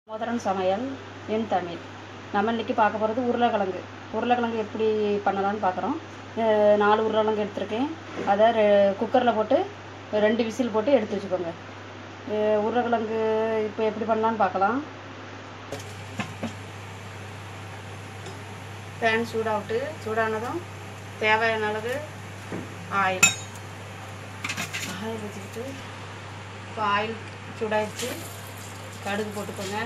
மோதரன் சமையல் என் தமிழ் நம்ம இன்றைக்கி பார்க்க போகிறது உருளைக்கிழங்கு உருளைக்கிழங்கு எப்படி பண்ணலான்னு பார்க்குறோம் நாலு உருளைக்கிழங்கு எடுத்திருக்கேன் அதை ரெ குக்கரில் போட்டு ரெண்டு விசில் போட்டு எடுத்து வச்சுக்கோங்க அஹ் உருளைக்கிழங்கு இப்போ எப்படி பண்ணலான்னு பார்க்கலாம் பேன் சூடாகிட்டு சூடானதும் தேவையான அளவு ஆயில் ஆயில் வச்சுக்கிட்டு இப்போ ஆயில் சூடாயிடுச்சு கடுகு போட்டுக்கோங்க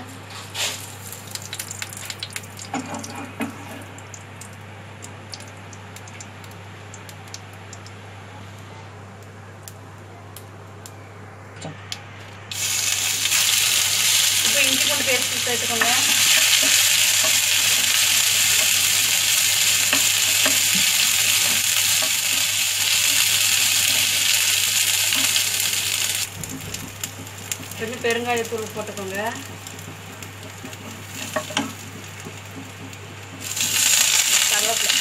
இப்போ இஞ்சி பூண்டு பேஸ்ட் சேர்த்துக்கோங்க கொஞ்சம் பெருங்காயத்தூள் போட்டுக்கோங்க கருவேப்பிலை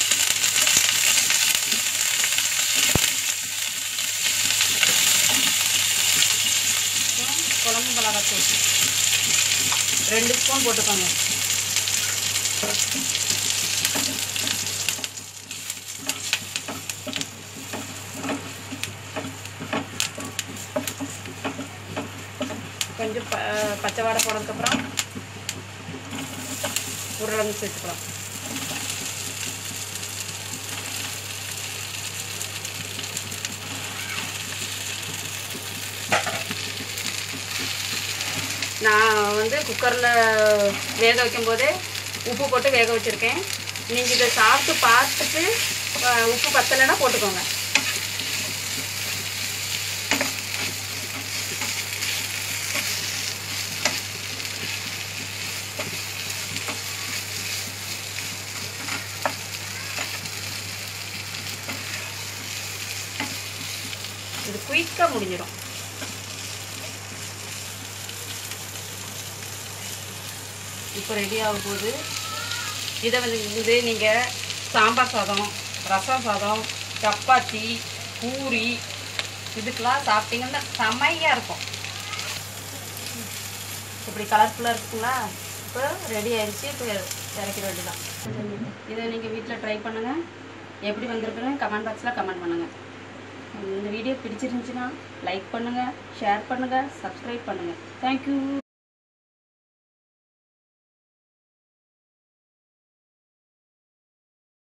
அப்புறம் குழம்பு மிளகாத்தூள் ரெண்டு ஸ்பூன் போட்டுக்கோங்க கொஞ்சம் ப பச்சை வாடை போனதுக்கப்புறம் உருளைக்கிழங்கு சேர்த்துக்கலாம் நான் வந்து குக்கரில் வேக வைக்கும் போதே உப்பு போட்டு வேக வச்சுருக்கேன் நீங்கள் இதை சாப்பிட்டு பார்த்துட்டு அஹ், உப்பு பத்தலைன்னா போட்டுக்கோங்க இது குயிக்காக முடிஞ்சிடும் இப்போ ரெடி ஆகும் போது இதை வந்து இது நீங்கள் சாம்பார் சாதம் ரசம் சாதம் சப்பாத்தி பூரி இதுக்கெல்லாம் சாப்பிட்டீங்கன்னா செம்மையாக இருக்கும் இப்படி கலர்ஃபுல்லாக இருக்குங்களா இப்போ ரெடி ஆயிடுச்சு இப்போ இறக்கிட வேண்டியதான் இதை நீங்கள் வீட்டில் ட்ரை பண்ணுங்கள் எப்படி வந்திருக்குன்னு கமெண்ட் பாக்ஸில் கமெண்ட் பண்ணுங்கள் இந்த வீடியோ பிடிச்சிருந்துச்சுன்னா லைக் பண்ணுங்கள் ஷேர் பண்ணுங்கள் சப்ஸ்கிரைப் பண்ணுங்கள் தேங்க்யூ